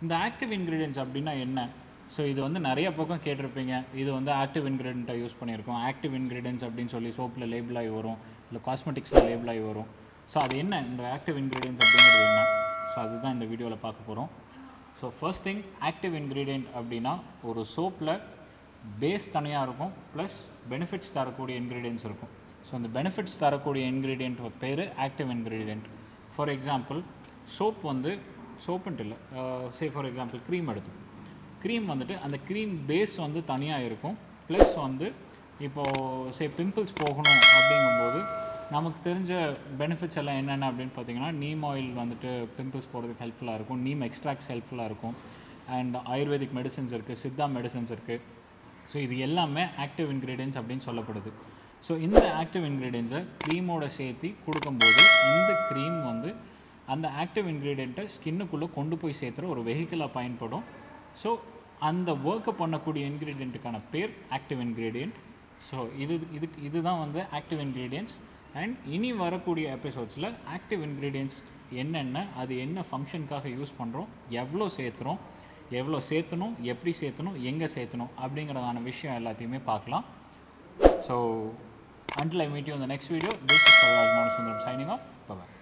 இந்த active ingredients அப்படின்னா என்ன ஸோ இது வந்து நிறைய பக்கம் கேட்டிருப்பீங்க இது வந்து ஆக்டிவ் இன்க்ரீடியண்ட்டாக யூஸ் பண்ணியிருக்கோம் ஆக்டிவ் இன்க்ரீடியன்ஸ் அப்படின்னு சொல்லி சோப்பில் லேபிள் ஆகி வரும் இல்லை காஸ்மெட்டிக்ஸில் லேபிள் ஆகி வரும் ஸோ அது என்ன இந்த ஆக்டிவ் இன்க்ரீடியன்ஸ் அப்படிங்கிறது என்ன ஸோ அதுதான் இந்த வீடியோவில் பார்க்க போகிறோம் so first thing active ingredient அப்படின்னா ஒரு சோப்பில் பேஸ் தனியாக இருக்கும் ப்ளஸ் பெனிஃபிட்ஸ் தரக்கூடிய இன்க்ரீடியன்ஸ் இருக்கும் ஸோ அந்த பெனிஃபிட்ஸ் தரக்கூடிய இன்க்ரீடியன்ட் பேர் active ingredient for example soap வந்து சோப்புன்ட்டு இல்லை சே ஃபார் எக்ஸாம்பிள் க்ரீம் எடுத்து க்ரீம் வந்துட்டு அந்த க்ரீம் பேஸ் வந்து தனியாக இருக்கும் ப்ளஸ் வந்து இப்போது சே பிம்பிள்ஸ் போகணும் அப்படிங்கும்போது நமக்கு தெரிஞ்ச பெனிஃபிட்ஸ் எல்லாம் என்னென்ன அப்படின்னு பார்த்தீங்கன்னா நீம் ஆயில் வந்துட்டு பிம்பிள்ஸ் போகிறதுக்கு ஹெல்ப்ஃபுல்லாக இருக்கும் நீம் எக்ஸ்ட்ராக்ட்ஸ் ஹெல்ப்ஃபுல்லாக இருக்கும் அண்ட் ஆயுர்வேதிக் மெடிசன்ஸ் இருக்குது சித்தா மெடிசன்ஸ் இருக்குது ஸோ இது எல்லாமே ஆக்டிவ் இன்க்ரீடியன்ஸ் அப்படின்னு சொல்லப்படுது ஸோ இந்த ஆக்டிவ் இன்க்ரீடியன்ஸை க்ரீமோட சேர்த்து கொடுக்கும்போது இந்த க்ரீம் வந்து அந்த ஆக்டிவ் இன்க்ரீடியண்ட்டை ஸ்கின்னுக்குள்ளே கொண்டு போய் சேர்த்துற ஒரு வெஹிக்கிளாக பயன்படும் ஸோ அந்த ஒர்க்கை பண்ணக்கூடிய இன்க்ரீடியண்ட்டுக்கான பேர் ஆக்டிவ் இன்க்ரீடியண்ட் ஸோ இது இதுக்கு இதுதான் வந்து ஆக்டிவ் இன்க்ரீடியன்ட்ஸ் அண்ட் இனி வரக்கூடிய எபிசோட்ஸில் ஆக்டிவ் இன்க்ரீடியன்ட்ஸ் என்னென்ன அது என்ன ஃபங்க்ஷனுக்காக யூஸ் பண்ணுறோம் எவ்வளோ சேர்த்துறோம் எவ்வளோ சேர்த்தணும் எப்படி சேர்த்தணும் எங்கே சேர்த்தணும் அப்படிங்கிறதான விஷயம் எல்லாத்தையுமே பார்க்கலாம் so until I meet you in the next video, this is Kaviraj Madhusundaram signing off. Bye-bye.